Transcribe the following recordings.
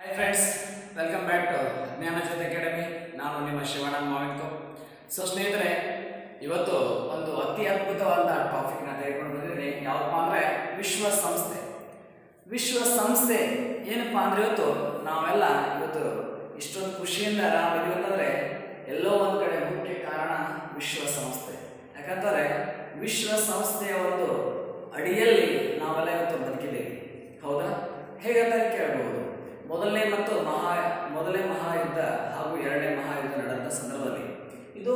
high friends welcome back to Jnana Jyothi academy ನಾನು ನಿಮ್ಮ Shivanand ಮಾವಿಂಕು so ಸ್ನೇಹಿತರೆ ಇವತ್ತು ಒಂದು ಅತಿ ಅದ್ಭುತವಾದ ಟಾಪಿಕ್ನ ತೆಗೆದುಕೊಂಡು ಬಂದಿದ್ದೀನಿ ಯಾವಪ್ಪ ಅಂದರೆ ವಿಶ್ವಸಂಸ್ಥೆ ವಿಶ್ವಸಂಸ್ಥೆ ಏನಪ್ಪ ಅಂದರೆ ಇವತ್ತು ನಾವೆಲ್ಲ ಇವತ್ತು ಇಷ್ಟೊಂದು ಖುಷಿಯಿಂದ ನಾವಿದ್ದೀವಿ ಅಂತಂದರೆ ಎಲ್ಲೋ ಒಂದು ಕಡೆ ಮುಖ್ಯ ಕಾರಣ ವಿಶ್ವಸಂಸ್ಥೆ ಯಾಕಂತಾರೆ ವಿಶ್ವಸಂಸ್ಥೆಯ ಒಂದು ಅಡಿಯಲ್ಲಿ ನಾವೆಲ್ಲ ಇವತ್ತು ಬದುಕಿದ್ದೇವೆ ಹೌದಾ ಹೇಗಂತ ಕೇಳಬಹುದು ಮೊದಲನೇ ಮತ್ತು ಮಹಾ ಮೊದಲನೇ ಮಹಾಯುದ್ಧ ಹಾಗೂ ಎರಡನೇ ಮಹಾಯುದ್ಧ ನಡೆದ ಸಂದರ್ಭದಲ್ಲಿ ಇದು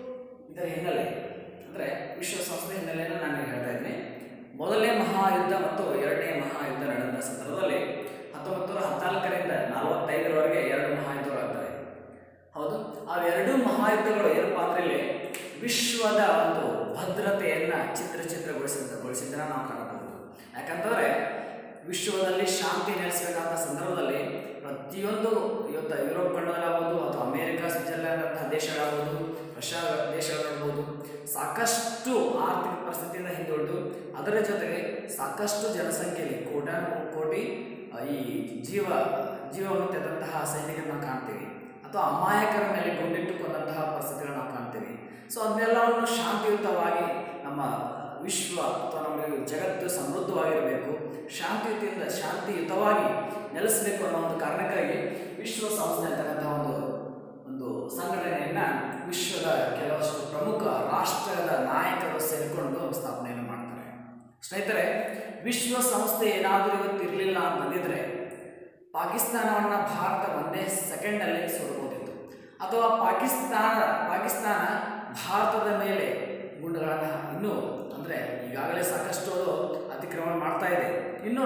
ಇದರ ಹಿನ್ನೆಲೆ ಅಂದರೆ ವಿಶ್ವಸಂಸ್ಥೆ ಹಿನ್ನೆಲೆಯನ್ನು ನಾನು ಹೇಳ್ತಾ ಇದ್ದೀನಿ ಮೊದಲನೇ ಮಹಾಯುದ್ಧ ಮತ್ತು ಎರಡನೇ ಮಹಾಯುದ್ಧ ನಡೆದ ಸಂದರ್ಭದಲ್ಲಿ ಹತ್ತೊಂಬತ್ತು ನೂರ ಹದಿನಾಲ್ಕರಿಂದ ನಲವತ್ತೈದರವರೆಗೆ ಎರಡು ಮಹಾಯುದ್ಧಗಳಾಗ್ತವೆ ಹೌದು ಅವೆರಡು ಮಹಾಯುದ್ಧಗಳು ಏನಪ್ಪಾ ಅಂದ್ರೆ ಇಲ್ಲಿ ವಿಶ್ವದ ಒಂದು ಭದ್ರತೆಯನ್ನ ಚಿತ್ರ ಚಿತ್ರಗೊಳಿಸಿದ ಗೊಳಿಸಿದ್ದನ್ನ ನಾವು ಕಾಣಬಹುದು ಯಾಕಂತಂದ್ರೆ ವಿಶ್ವದಲ್ಲಿ ಶಾಂತಿ ನೆಲೆಸಬೇಕಾದ ಸಂದರ್ಭದಲ್ಲಿ ಪ್ರತಿಯೊಂದು ಇವತ್ತು ಯುರೋಪ್ ಖಂಡದಲ್ಲಾಗ್ಬೋದು ಅಥವಾ ಅಮೇರಿಕ ಸ್ವಿಟ್ಜರ್ಲ್ಯಾಂಡ್ ಅಂತಹ ದೇಶಗಳಾಗ್ಬೋದು ರಷ್ಯಾ ದೇಶಗಳಾಗ್ಬೋದು ಸಾಕಷ್ಟು ಆರ್ಥಿಕ ಪರಿಸ್ಥಿತಿಯಿಂದ ಹಿಂದುಳಿದು ಅದರ ಜೊತೆಗೆ ಸಾಕಷ್ಟು ಜನಸಂಖ್ಯೆಯಲ್ಲಿ ಕೋಟಾನು ಕೋಟಿ ಆ, ಈ ಜೀವ ಜೀವವನ್ನು ತೆಗೆದಂತಹ ಸೈನಿಕರನ್ನ ಕಾಣ್ತೀವಿ ಅಥವಾ ಅಮಾಯಕರ ಮೇಲೆ ಗುಂಡಿಟ್ಟುಕೊಂಡಂತಹ ಪರಿಸ್ಥಿತಿಗಳನ್ನ ನಾವು ಕಾಣ್ತೀವಿ ಸೊ ಅದನ್ನೆಲ್ಲವನ್ನು ಶಾಂತಿಯುತವಾಗಿ ನಮ್ಮ ವಿಶ್ವ ಅಥವಾ ನಮ್ಮ ಈ ಜಗತ್ತು ಸಮೃದ್ಧವಾಗಿರಬೇಕು ಶಾಂತಿಯುತಿಯಿಂದ ಶಾಂತಿಯುತವಾಗಿ ನೆಲೆಸಬೇಕು ಅನ್ನೋ ಒಂದು ಕಾರಣಕ್ಕಾಗಿ ವಿಶ್ವಸಂಸ್ಥೆ ಅಂತಕ್ಕಂಥ ಒಂದು ಒಂದು ಸಂಘಟನೆಯನ್ನ ವಿಶ್ವದ ಕೆಲವಷ್ಟು ಪ್ರಮುಖ ರಾಷ್ಟ್ರದ ನಾಯಕರು ಸೇರಿಕೊಂಡು ಸ್ಥಾಪನೆಯನ್ನು ಮಾಡ್ತಾರೆ ಸ್ನೇಹಿತರೆ ವಿಶ್ವಸಂಸ್ಥೆ ಏನಾದರೂ ಇವತ್ತು ಇರಲಿಲ್ಲ ಅಂತಂದಿದ್ರೆ ಪಾಕಿಸ್ತಾನವನ್ನ ಭಾರತ ಒಂದೇ ಸೆಕೆಂಡಲ್ಲಿ ಸೋಲ್ಬೋದಿತ್ತು ಅಥವಾ ಪಾಕಿಸ್ತಾನ ಪಾಕಿಸ್ತಾನ ಭಾರತದ ಮೇಲೆ ಗುಂಡುಗಳನ್ನು ಇನ್ನೂ ಅಂದರೆ ಈಗಾಗಲೇ ಸಾಕಷ್ಟು ಅದು ಅತಿಕ್ರಮಣ ಮಾಡ್ತಾ ಇದೆ ಇನ್ನೂ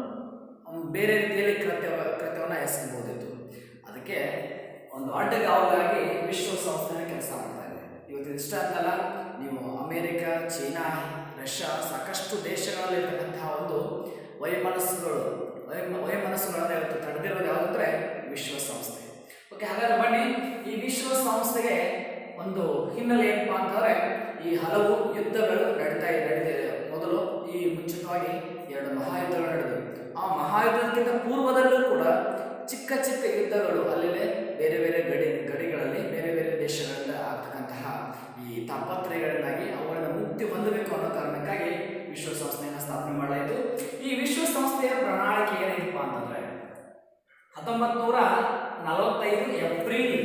ಅವ್ನು ಬೇರೆ ರೀತಿಯಲ್ಲಿ ಕೃತ್ಯ ಕೃತ್ಯವನ್ನು ಎಸಗಬಹುದಿತ್ತು ಅದಕ್ಕೆ ಒಂದು ಅಡ್ಡಗಾವಲಾಗಿ ವಿಶ್ವಸಂಸ್ಥೆ ಕೆಲಸ ಮಾಡ್ತಾ ಇದೆ ಇವತ್ತು ಇಷ್ಟ ಅಂತಲ್ಲ ನೀವು ಅಮೇರಿಕ ಚೀನಾ ರಷ್ಯಾ ಸಾಕಷ್ಟು ದೇಶಗಳಲ್ಲಿ ಇರ್ತಕ್ಕಂತಹ ಒಂದು ವೈಮನಸ್ಸುಗಳು ವೈ ವೈಮನಸ್ಸುಗಳನ್ನು ಇವತ್ತು ತಡೆದಿರೋದು ಯಾವುದಂದ್ರೆ ವಿಶ್ವಸಂಸ್ಥೆ ಓಕೆ ಹಾಗಾದ್ರೆ ಬನ್ನಿ ಈ ವಿಶ್ವಸಂಸ್ಥೆಗೆ ಒಂದು ಹಿನ್ನೆಲೆ ಏನಪ್ಪಾ ಅಂತಂದ್ರೆ ಈ ಹಲವು ಯುದ್ಧಗಳು ನಡೀತಾ ನಡೆದಿದೆ ಮೊದಲು ಈ ಮುಂಚಿತವಾಗಿ ಎರಡು ಮಹಾಯುದ್ಧಗಳು ನಡೆದವು ಆ ಮಹಾಯುದ್ಧಕ್ಕಿಂತ ಪೂರ್ವದಲ್ಲೂ ಕೂಡ ಚಿಕ್ಕ ಚಿಕ್ಕ ಯುದ್ಧಗಳು ಅಲ್ಲೇ ಬೇರೆ ಬೇರೆ ಗಡಿ ಗಡಿಗಳಲ್ಲಿ ಬೇರೆ ಬೇರೆ ದೇಶಗಳಿಂದ ಆಗ್ತಕ್ಕಂತಹ ಈ ತಾಪತ್ರಯಗಳಿಂದಾಗಿ ಅವುಗಳಿಂದ ಮುಕ್ತಿ ಹೊಂದಬೇಕು ಅನ್ನೋ ಕಾರಣಕ್ಕಾಗಿ ವಿಶ್ವಸಂಸ್ಥೆಯನ್ನು ಸ್ಥಾಪನೆ ಮಾಡಲಾಯಿತು ಈ ವಿಶ್ವಸಂಸ್ಥೆಯ ಪ್ರಣಾಳಿಕೆ ಏನಿದೆಯಪ್ಪ ಅಂತಂದ್ರೆ ಹತ್ತೊಂಬತ್ತು ನೂರ ನಲವತ್ತೈದು ಏಪ್ರಿಲ್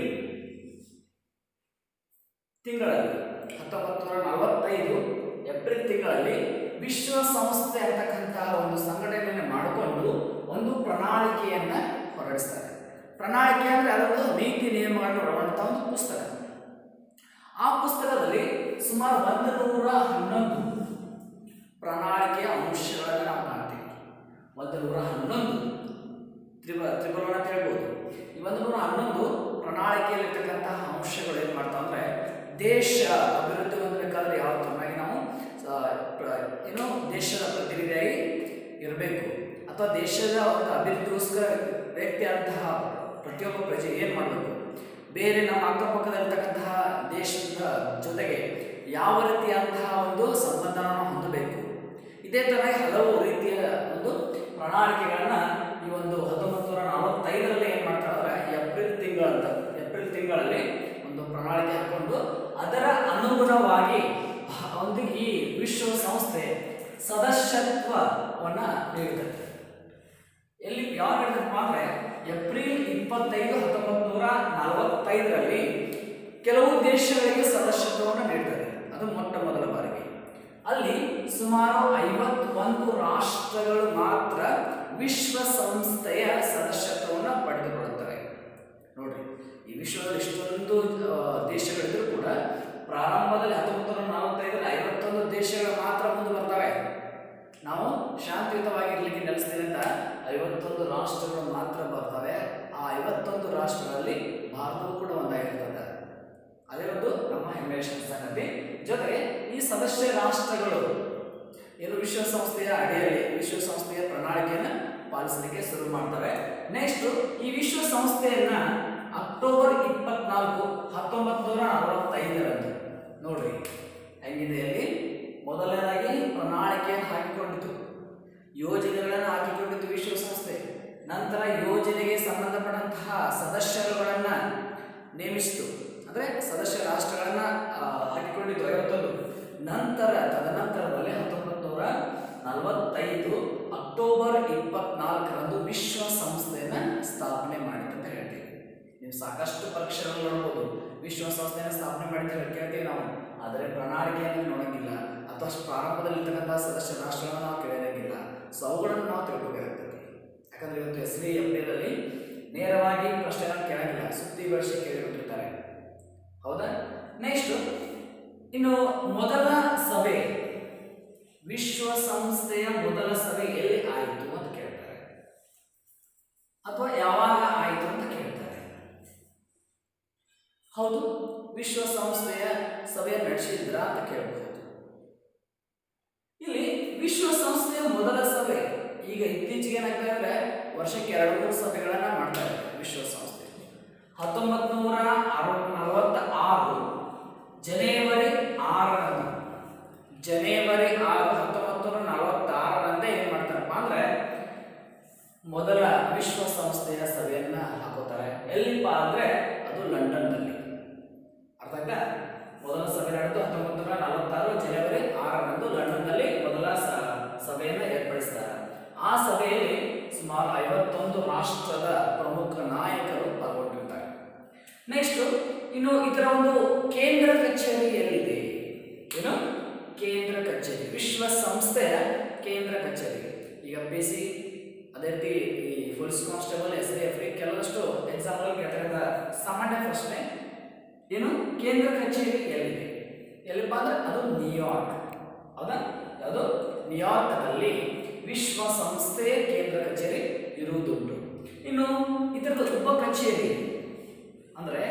ತಿಂಗಳಲ್ಲಿ ಹತ್ತೊಂಬತ್ತು ನೂರ ನಲವತ್ತೈದು ಏಪ್ರಿಲ್ ತಿಂಗಳಲ್ಲಿ ವಿಶ್ವಸಂಸ್ಥೆ ಅಂತಕ್ಕಂತಹ ಒಂದು ಸಂಘಟನೆಯನ್ನು ಮಾಡಿಕೊಂಡು ಒಂದು ಪ್ರಣಾಳಿಕೆಯನ್ನ ಹೊರಡಿಸ್ತಾರೆ ಪ್ರಣಾಳಿಕೆ ಅಂದ್ರೆ ಅದೊಂದು ನೀತಿ ನಿಯಮಗಳನ್ನು ಒಳಗೊಂಡಂತಹ ಒಂದು ಪುಸ್ತಕ ಆ ಪುಸ್ತಕದಲ್ಲಿ ಸುಮಾರು ಒಂದು ನೂರ ಹನ್ನೊಂದು ಪ್ರಣಾಳಿಕೆಯ ಅಂಶಗಳನ್ನು ನಾವು ಕಾಣ್ತೀವಿ ಒಂದು ನೂರ ಹನ್ನೊಂದು ತ್ರಿಬ ತ್ರಿಬಲನ ಅಂತ ಹೇಳ್ಬೋದು ಈ ಒಂದು ನೂರ ಹನ್ನೊಂದು ಪ್ರಣಾಳಿಕೆಯಲ್ಲಿರ್ತಕ್ಕಂತಹ ಅಂಶಗಳು ಏನು ಮಾಡ್ತಾವ ಅಂದ್ರೆ ದೇಶ ಅಭಿವೃದ್ಧಿ ಹೊಂದಬೇಕಾದ್ರೆ ಯಾವ ತರನಾಗಿ ನಾವು ಆ, ಪ್ರ- ಏನು ದೇಶದ ಪ್ರತಿನಿಧಿಯಾಗಿ ಇರಬೇಕು ಅಥವಾ ದೇಶದ ಒಂದು ಅಭಿವೃದ್ಧಿಗೋಸ್ಕರ ವ್ಯಕ್ತಿಯಾದಂತಹ ಪ್ರತಿಯೊಬ್ಬ ಪ್ರಜೆ ಏನು ಮಾಡಬೇಕು ಬೇರೆ ನಮ್ಮ ಅಕ್ಕಪಕ್ಕದಲ್ಲಿರ್ತಕ್ಕಂತಹ ದೇಶದ ಜೊತೆಗೆ ಯಾವ ರೀತಿಯಾದಂತಹ ಒಂದು ಸಂಬಂಧವನ್ನು ಹೊಂದಬೇಕು ಇದೇ ಥರ ಹಲವು ರೀತಿಯ ಒಂದು ಪ್ರಣಾಳಿಕೆಗಳನ್ನ ಈ ಒಂದು ಹತ್ತೊಂಬತ್ತು ನೂರ ನಲವತ್ತೈದರಲ್ಲಿ ಏನು ಮಾಡ್ತಾರೆ ಅಂದ್ರೆ ಏಪ್ರಿಲ್ ತಿಂಗಳಂತ ಏಪ್ರಿಲ್ ತಿಂಗಳಲ್ಲಿ ಒಂದು ಪ್ರಣಾಳಿಕೆ ಹಾಕೊಂಡು ಅದರ ಅನುಗುಣವಾಗಿ ಭಾ- ಒಂದು ಈ ವಿಶ್ವಸಂಸ್ಥೆ ಸದಸ್ಯತ್ವವನ್ನ ನೀಡುತ್ತದೆ ಎಲ್ಲಿ ಯಾವ ಹೇಳಿದಪ್ಪ ಅಂದ್ರೆ ಏಪ್ರಿಲ್ ಇಪ್ಪತ್ತೈದು ಹತ್ತೊಂಬತ್ತು ನೂರ ನಲವತ್ತೈದರಲ್ಲಿ ಕೆಲವು ದೇಶಗಳಿಗೆ ಸದಸ್ಯತ್ವವನ್ನು ನೀಡುತ್ತದೆ ಅದು ಮೊಟ್ಟ ಮೊದಲ ಬಾರಿಗೆ ಅಲ್ಲಿ ಸುಮಾರು ಐವತ್ತೊಂದು ರಾಷ್ಟ್ರಗಳು ಮಾತ್ರ ವಿಶ್ವಸಂಸ್ಥೆಯ ಸದಸ್ಯತ್ವವನ್ನು ಪಡೆದುಕೊಳ್ಳುತ್ತವೆ ನೋಡ್ರಿ ಈ ವಿಶ್ವದಲ್ಲಿ ಇಷ್ಟೊಂದು ಆ, ದೇಶಗಳಿದ್ರೂ ಕೂಡ ಪ್ರಾರಂಭದಲ್ಲಿ ಹತ್ತೊಂಬತ್ತು ನೂರ ನಲವತ್ತೈದರಲ್ಲಿ ಐವತ್ತೊಂದು ದೇಶಗಳು ಮಾತ್ರ ಮುಂದೆ ಬರ್ತವೆ ನಾವು ಶಾಂತಿಯುತವಾಗಿರ್ಲಿಕ್ಕೆ ನೆಲೆಸ್ತೀವಿ ಅಂತ ಐವತ್ತೊಂದು ರಾಷ್ಟ್ರಗಳು ಮಾತ್ರ ಬರ್ತವೆ ಆ ಐವತ್ತೊಂದು ರಾಷ್ಟ್ರಗಳಲ್ಲಿ ಭಾರತವು ಕೂಡ ಒಂದಾಗಿರ್ತದೆ ಅದೇ ಒಂದು ನಮ್ಮ ಹೆಮ್ಮೆಯ ಸಂಗತಿ ಜೊತೆಗೆ ಈ ಸದಸ್ಯ ರಾಷ್ಟ್ರಗಳು ಏನು ವಿಶ್ವಸಂಸ್ಥೆಯ ಅಡಿಯಲ್ಲಿ ವಿಶ್ವಸಂಸ್ಥೆಯ ಪ್ರಣಾಳಿಕೆಯನ್ನು ಪಾಲಿಸಲಿಕ್ಕೆ ಶುರು ಮಾಡ್ತವೆ ನೆಕ್ಸ್ಟ್ ಈ ವಿಶ್ವಸಂಸ್ಥೆಯನ್ನ ಅಕ್ಟೋಬರ್ ಇಪ್ಪತ್ನಾಲ್ಕು ಹತ್ತೊಂಬತ್ತು ನೂರ ನಲವತ್ತೈದರಂದು ನೋಡ್ರಿ ಹೆಂಗಿದೆ ಅಲ್ಲಿ ಮೊದಲನೇದಾಗಿ ಪ್ರಣಾಳಿಕೆಯನ್ನು ಹಾಕಿಕೊಂಡಿತು ಯೋಜನೆಗಳನ್ನು ಹಾಕಿಕೊಂಡಿತು ವಿಶ್ವಸಂಸ್ಥೆ ನಂತರ ಯೋಜನೆಗೆ ಸಂಬಂಧ ಸಂಬಂಧಪಟ್ಟಂತಹ ಸದಸ್ಯರುಗಳನ್ನ ನೇಮಿಸಿತು ಅಂದ್ರೆ ಸದಸ್ಯ ರಾಷ್ಟ್ರಗಳನ್ನ ಆ, ಹಾಕಿಕೊಂಡಿದ್ದು ಐವತ್ತೊಂದು ನಂತರ ತದನಂತರದಲ್ಲಿ ಹತ್ತೊಂಬತ್ತು ನೂರ ನಲವತ್ತೈದು ಅಕ್ಟೋಬರ್ ಇಪ್ಪತ್ನಾಲ್ಕರಂದು ವಿಶ್ವಸಂಸ್ಥೆಯನ್ನ ಸ್ಥಾಪನೆ ಮಾಡಿತು ಅಂತ ಹೇಳ್ತೀವಿ ನೀವು ಸಾಕಷ್ಟು ಪರೀಕ್ಷೆಗಳನ್ನು ನೋಡ್ಬೋದು ವಿಶ್ವಸಂಸ್ಥೆಯನ್ನು ಸ್ಥಾಪನೆ ಮಾಡಿದ್ರೆ ಕೇಳ್ತೀವಿ ನಾವು ಆದರೆ ಪ್ರಣಾಳಿಕೆಯನ್ನು ನೋಡಂಗಿಲ್ಲ ಅಥವಾ ಪ್ರಾರಂಭದಲ್ಲಿರ್ತಕ್ಕಂಥ ಸದಸ್ಯ ರಾಷ್ಟ್ರಗಳನ್ನು ನಾವು ಕೇಳೋಂಗಿಲ್ಲ ಸೊ ಅವುಗಳನ್ನು ನಾವು ತಿಳ್ಕೋಬೇಕಾಗ್ತದೆ ಯಾಕಂದ್ರೆ ಇವತ್ತು ಎಸ್ ಡಿ ಎಫ್ ಡಿದಲ್ಲಿ ನೇರವಾಗಿ ಪ್ರಶ್ನೆಗಳನ್ನು ಕೇಳಂಗಿಲ್ಲ ಸುದ್ದಿ ಬಳಸಿ ಕೇಳಿಬಿಟ್ಟಿರ್ತಾರೆ ಹೌದಾ ನೆಕ್ಸ್ಟ್ ಇನ್ನು ಮೊದಲ ಸಭೆ ವಿಶ್ವಸಂಸ್ಥೆಯ ಮೊದಲ ಸಭೆ ಎಲ್ಲಿ ಆಯಿತು ಅಂತ ಕೇಳ್ತಾರೆ ಅಥವಾ ಯಾವಾಗ ಆಯಿತು ಅಂತ ಕೇಳ್ತಾರೆ ಹೌದು ವಿಶ್ವಸಂಸ್ಥೆಯ ಸಭೆಯ ನಡೆಸಿದ್ರ ಅಂತ ಕೇಳಬಹುದು ಇಲ್ಲಿ ವಿಶ್ವಸಂಸ್ಥೆಯ ಮೊದಲ ಸಭೆ ಈಗ ಇತ್ತೀಚೆಗೆ ಏನಾಗ್ತಾ ಅಂದ್ರೆ ವರ್ಷಕ್ಕೆ ಎರಡು ಮೂರು ಸಭೆಗಳನ್ನ ಮಾಡ್ತಾ ಇದ್ದಾರೆ ವಿಶ್ವಸಂಸ್ಥೆ ಹತ್ತೊಂಬತ್ತು ನೂರ ನಲವತ್ತ ಆರು ಜನವರಿ ಆರರಂದು ಜನವರಿ ಆರು ಹತ್ತೊಂಬತ್ತು ನೂರ ನಲವತ್ತಾರರಂದೇ ಏನು ಮಾಡ್ತಾರಪ್ಪ ಅಂದ್ರೆ ಮೊದಲ ವಿಶ್ವಸಂಸ್ಥೆಯ ಸಭೆಯನ್ನ ಹಾಕೋತಾರೆ ಎಲ್ಲಿಪ್ಪ ಅಂದ್ರೆ ಅದು ಲಂಡನ್ನಲ್ಲಿ ಅರ್ಥ ಆಯ್ತಾ ಮೊದಲ ಸಭೆ ನಡೆದು ಹತ್ತೊಂಬತ್ತು ನೂರ ನಲವತ್ತಾರು ಜನವರಿ ಆರರಂದು ಲಂಡನ್ನಲ್ಲಿ ಮೊದಲ ಸ- ಸಭೆಯನ್ನು ಏರ್ಪಡಿಸ್ತಾರೆ ಆ ಸಭೆಯಲ್ಲಿ ಸುಮಾರು ಐವತ್ತೊಂದು ರಾಷ್ಟ್ರದ ಪ್ರಮುಖ ನಾಯಕರು ಪಾಲ್ಗೊಂಡಿರ್ತಾರೆ ನೆಕ್ಸ್ಟ್ ಇನ್ನು ಇದರ ಒಂದು ಕೇಂದ್ರ ಕಚೇರಿ ಎಲ್ಲಿದೆ ಏನು ಕೇಂದ್ರ ಕಚೇರಿ ವಿಶ್ವಸಂಸ್ಥೆಯ ಕೇಂದ್ರ ಕಚೇರಿ ಈಗ ಪಿ ಸಿ ಅದೇ ರೀತಿ ಈ police constable S D F ಕೆಲವಷ್ಟು ಎಕ್ಸಾಂಪಲ್ ಕೇಳ್ತಕ್ಕಂಥ ಸಾಮಾನ್ಯ ಪ್ರಶ್ನೆ ಏನು ಕೇಂದ್ರ ಕಚೇರಿ ಎಲ್ಲಿದೆ ಎಲ್ಲಿಪ್ಪ ಅಂದ್ರೆ ಅದು ನ್ಯೂಯಾರ್ಕ್ ಹೌದಾ ಯಾವುದು ನ್ಯೂಯಾರ್ಕ್ನಲ್ಲಿ ವಿಶ್ವಸಂಸ್ಥೆಯ ಕೇಂದ್ರ ಕಚೇರಿ ಇರುವುದುಂಟು ಇನ್ನು ಇದರದ ಉಪ ಕಚೇರಿ ಅಂದ್ರೆ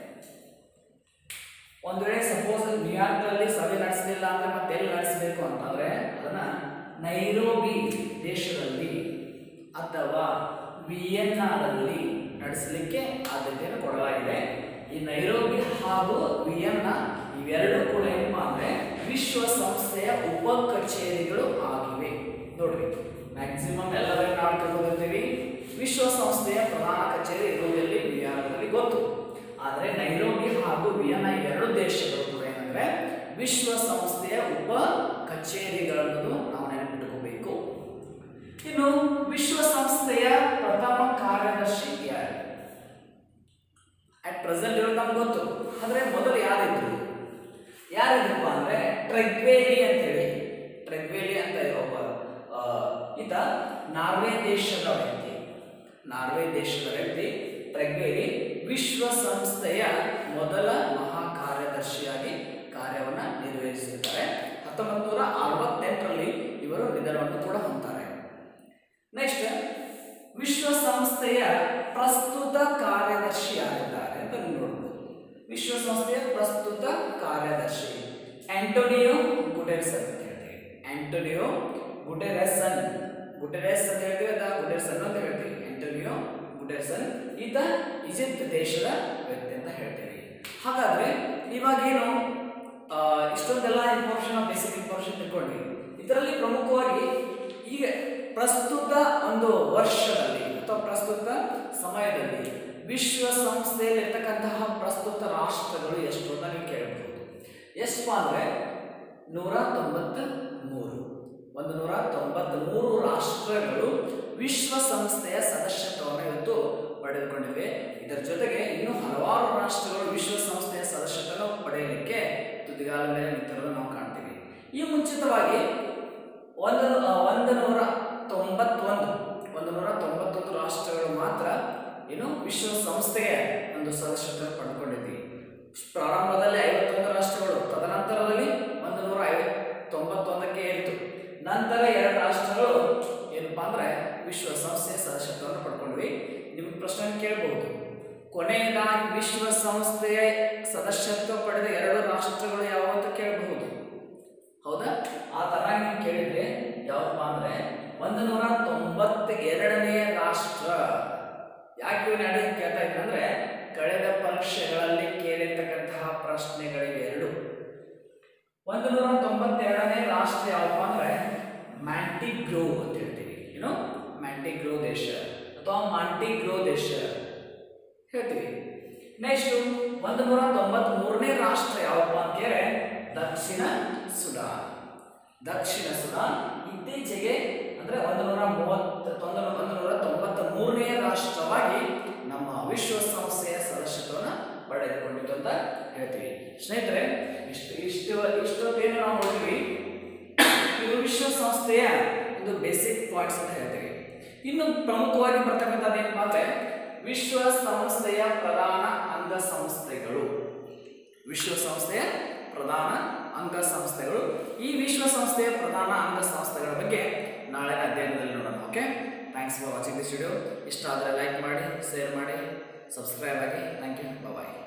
ಒಂದು ವೇಳೆ ಸಪೋಸ್ ನ್ಯೂಯಾರ್ಕ್ನಲ್ಲಿ ಸಭೆ ನಡೆಸಲಿಲ್ಲ ಅಂದ್ರೆ ಮತ್ತೆ ಎಲ್ಲಿ ನಡೆಸಬೇಕು ಅಂತಂದ್ರೆ ಅದನ್ನ ನೈರೋಬಿ ದೇಶದಲ್ಲಿ ಅಥವಾ ವಿಯೆನ್ನಾದಲ್ಲಿ ನಡೆಸಲಿಕ್ಕೆ ಆದ್ಯತೆಯನ್ನು ಕೊಡಲಾಗಿದೆ ಈ ನೈರೋಬಿ ಹಾಗೂ ವಿಯೆನ್ನಾ ಇವೆರಡೂ ಕೂಡ ಏನಪ್ಪಾ ಅಂದ್ರೆ ವಿಶ್ವಸಂಸ್ಥೆಯ ಉಪ ಕಚೇರಿಗಳು ಆಗಿವೆ ನೋಡ್ರಿ ಮ್ಯಾಕ್ಸಿಮಮ್ ಎಲ್ಲರೂ ನಾವು ತಿಳ್ಕೊಂಡಿರ್ತೀವಿ ವಿಶ್ವಸಂಸ್ಥೆಯ ಪ್ರಧಾನ ಕಚೇರಿ ಇರುವುದೆಲ್ಲಿ ನ್ಯೂಯಾರ್ಕ್ನಲ್ಲಿ ಗೊತ್ತು ಆದರೆ ನೈರೋಬಿ ಹಾಗೂ ವಿಯೆನ್ನಾ ಎರಡು ದೇಶಗಳು ಕೂಡ ಏನಂದ್ರೆ ವಿಶ್ವಸಂಸ್ಥೆಯ ಉಪ ಕಚೇರಿಗಳನ್ನು ನಾವು ನೆನಪಿಟ್ಕೋಬೇಕು ಇನ್ನು ವಿಶ್ವಸಂಸ್ಥೆಯ ಪ್ರಥಮ ಕಾರ್ಯದರ್ಶಿ ಯಾರು ಅಟ್ ಪ್ರೆಸೆಂಟ್ ಇರೋದು ನಮ್ಗೆ ಗೊತ್ತು ಆದರೆ ಮೊದಲು ಯಾರಿದ್ರು ಯಾರಿದ್ರಪ್ಪ ಅಂದ್ರೆ ಟ್ರೆಗ್ವೇಲಿ ಅಂತ ಹೇಳಿ ಟ್ರೆಗ್ವೇಲಿ ಅಂತ ಒಬ್ಬ ಆ, ಈತ ನಾರ್ವೆ ದೇಶದ ವ್ಯಕ್ತಿ ನಾರ್ವೆ ದೇಶದ ವ್ಯಕ್ತಿ ಟ್ರೆಗ್ವೇಲಿ ವಿಶ್ವಸಂಸ್ಥೆಯ ಮೊದಲ ಮಹಾ ಕಾರ್ಯದರ್ಶಿಯಾಗಿ ಕಾರ್ಯವನ್ನ ನಿರ್ವಹಿಸಿದ್ದಾರೆ ಹತ್ತೊಂಬತ್ತು ನೂರ ಅರವತ್ತೆಂಟರಲ್ಲಿ ಇವರು ನಿಧನವನ್ನು ಕೂಡ ಹೊಂತಾರೆ ನೆಕ್ಸ್ಟ್ ವಿಶ್ವಸಂಸ್ಥೆಯ ಪ್ರಸ್ತುತ ಕಾರ್ಯದರ್ಶಿ ಯಾರಿದ್ದಾರೆ ಅಂತ ನೀವು ನೋಡ್ಬೋದು ವಿಶ್ವಸಂಸ್ಥೆಯ ಪ್ರಸ್ತುತ ಕಾರ್ಯದರ್ಶಿ ಆಂಟೋನಿಯೋ ಗುಟೆರ್ಸನ್ ಅಂತ ಹೇಳ್ತೀವಿ ಆಂಟೋನಿಯೋ ಗುಟೆರೆಸನ್ ಗುಟೆರೆಸ್ ಅಂತ ಹೇಳ್ತೀವಿ ಅಥವಾ ಗುಟೆರ್ಸನ್ ಅಂತ ಹೇಳ್ತೀವಿ ಆಂಟೋನಿಯೋ ಗುಟೆರ್ಸನ್ ಈತ ಈಜಿಪ್ಟ್ ದೇಶದ ವ್ಯಕ್ತಿ ಅಂತ ಹೇಳ್ತೀವಿ ಹಾಗಾದ್ರೆ ಇವಾಗೇನು ಆ, ಇಷ್ಟೊಂದೆಲ್ಲ ಇನ್ಫಾರ್ಮೇಷನ್ ಬೇಸಿಕ್ ಇನ್ಫಾರ್ಮೇಷನ್ ತಿಳ್ಕೊಂಡ್ವಿ ಇದರಲ್ಲಿ ಪ್ರಮುಖವಾಗಿ ಈಗ ಪ್ರಸ್ತುತ ಒಂದು ವರ್ಷದಲ್ಲಿ ಅಥವಾ ಪ್ರಸ್ತುತ ಸಮಯದಲ್ಲಿ ವಿಶ್ವಸಂಸ್ಥೆಯಲ್ಲಿ ಇರ್ತಕ್ಕಂತಹ ಪ್ರಸ್ತುತ ರಾಷ್ಟ್ರಗಳು ಎಷ್ಟು ಅಂತ ನೀವು ಕೇಳಬಹುದು ಎಷ್ಟಪ್ಪ ಅಂದ್ರೆ ನೂರ ತೊಂಬತ್ತ ಮೂರು ಒಂದು ನೂರ ತೊಂಬತ್ತ ಮೂರು ರಾಷ್ಟ್ರಗಳು ವಿಶ್ವಸಂಸ್ಥೆಯ ಸದಸ್ಯತ್ವವನ್ನು ಇವತ್ತು ಪಡೆದುಕೊಂಡಿವೆ ಇದರ ಜೊತೆಗೆ ಇನ್ನೂ ಹಲವಾರು ರಾಷ್ಟ್ರಗಳು ವಿಶ್ವಸಂಸ್ಥೆಯ ಸದಸ್ಯತ್ವವನ್ನು ಪಡೆಯಲಿಕ್ಕೆ ತುದಿಗಾಲ ಮೇಲೆ ನಿಂತಿರೋದು ನಾವು ಕಾಣ್ತೀವಿ ಈ ಮುಂಚಿತವಾಗಿ ಒಂದು ಆ, ಒಂದು ನೂರ ತೊಂಬತ್ತೊಂದು ಒಂದು ನೂರ ತೊಂಬತ್ತೊಂದು ರಾಷ್ಟ್ರಗಳು ಮಾತ್ರ ಏನು ವಿಶ್ವಸಂಸ್ಥೆಗೆ ಒಂದು ಸದಸ್ಯತ್ವ ಪಡ್ಕೊಂಡಿದ್ವಿ ಪ್ರಾರಂಭದಲ್ಲಿ ಐವತ್ತೊಂದು ರಾಷ್ಟ್ರಗಳು ತದನಂತರದಲ್ಲಿ ಒಂದು ನೂರ ಐವತ್ ತೊಂಬತ್ತೊಂದಕ್ಕೆ ಏರಿತು ನಂತರ ಎರಡು ರಾಷ್ಟ್ರಗಳು ಏನಪ್ಪಾ ಅಂದ್ರೆ ವಿಶ್ವಸಂಸ್ಥೆಯ ಸದಸ್ಯತ್ವವನ್ನು ಪಡ್ಕೊಂಡ್ವಿ ನಿಮ್ಗೆ ಪ್ರಶ್ನೆ ಕೇಳಬಹುದು ಕೊನೆಯದಾಗಿ ವಿಶ್ವಸಂಸ್ಥೆಯ ಸದಸ್ಯತ್ವ ಪಡೆದ ಎರಡು ರಾಷ್ಟ್ರಗಳು ಯಾವುವು ಅಂತ ಕೇಳಬಹುದು ಹೌದಾ ಆ ತರ ನೀವು ಕೇಳಿದ್ರೆ ಯಾವಪ್ಪ ಅಂದ್ರೆ ಒಂದು ನೂರ ತೊಂಬತ್ತ ಎರಡನೆಯ ರಾಷ್ಟ್ರ ಯಾಕೆ ಇವ್ನ ಎರಡು ಕೇಳ್ತಾ ಇದ್ದೀನಿ ಅಂದ್ರೆ ಕಳೆದ ಪರೀಕ್ಷೆಗಳಲ್ಲಿ ಕೇಳಿರ್ತಕ್ಕಂತಹ ಪ್ರಶ್ನೆಗಳಿವೆ ಎರಡು ಒಂದು ನೂರ ತೊಂಬತ್ತೆರಡನೇ ರಾಷ್ಟ್ರ ಯಾವಪ್ಪ ಅಂದ್ರೆ ಮ್ಯಾಂಟಿಗ್ರೋ ಅಂತ ಹೇಳ್ತೀವಿ ಏನು ಮ್ಯಾಂಟಿಗ್ರೋ ದೇಶ ಅಥವಾ ಮಾಂಟಿಗ್ರೋ ದೇಶ ಹೇಳ್ತೀವಿ ನೆಕ್ಸ್ಟ್ ಒಂದು ನೂರ ತೊಂಬತ್ ಮೂರನೇ ರಾಷ್ಟ್ರ ಯಾವಪ್ಪ ಅಂತ ಕೇಳಿದ್ರೆ ದಕ್ಷಿಣ ಸುಡಾನ್ ದಕ್ಷಿಣ ಸುಡಾನ್ ಇತ್ತೀಚೆಗೆ ಅಂದ್ರೆ ಒಂದು ನೂರ ಮೂವತ್ತ ಒಂದು ಒಂದು ನೂರ ತೊಂಬತ್ತ ಮೂರನೇ ರಾಷ್ಟ್ರವಾಗಿ ನಮ್ಮ ವಿಶ್ವಸಂಸ್ಥೆಯ ಸದಸ್ಯತ್ವವನ್ನು ಪಡೆದುಕೊಂಡಿತು ಅಂತ ಹೇಳ್ತೀವಿ ಸ್ನೇಹಿತರೆ ಇಷ್ಟು ಇಷ್ಟು ಇಷ್ಟೊತ್ತೇನು ನಾವು ನೋಡಿದ್ವಿ ಇದು ವಿಶ್ವಸಂಸ್ಥೆಯ ಒಂದು ಬೇಸಿಕ್ ಪಾಯಿಂಟ್ಸ್ ಅಂತ ಹೇಳ್ತೀವಿ ಇನ್ನು ಪ್ರಮುಖವಾಗಿ ಬರ್ತಕ್ಕಂಥದ್ದು ಏನಪ್ಪಾ ಅಂದ್ರೆ ವಿಶ್ವಸಂಸ್ಥೆಯ ಪ್ರಧಾನ ಅಂಗಸಂಸ್ಥೆಗಳು ವಿಶ್ವಸಂಸ್ಥೆಯ ಪ್ರಧಾನ ಅಂಗಸಂಸ್ಥೆಗಳು ಈ ವಿಶ್ವಸಂಸ್ಥೆಯ ಪ್ರಧಾನ ಅಂಗಸಂಸ್ಥೆಗಳ ಬಗ್ಗೆ ನಾಳೆ ಅಧ್ಯಯನದಲ್ಲಿ ನೋಡೋಣ okay thanks for watching this video ಇಷ್ಟ ಆದರೆ ಲೈಕ್ ಮಾಡಿ ಶೇರ್ ಮಾಡಿ ಸಬ್ಸ್ಕ್ರೈಬ್ ಆಗಿ ಥ್ಯಾಂಕ್ ಯು ಬಾಯ್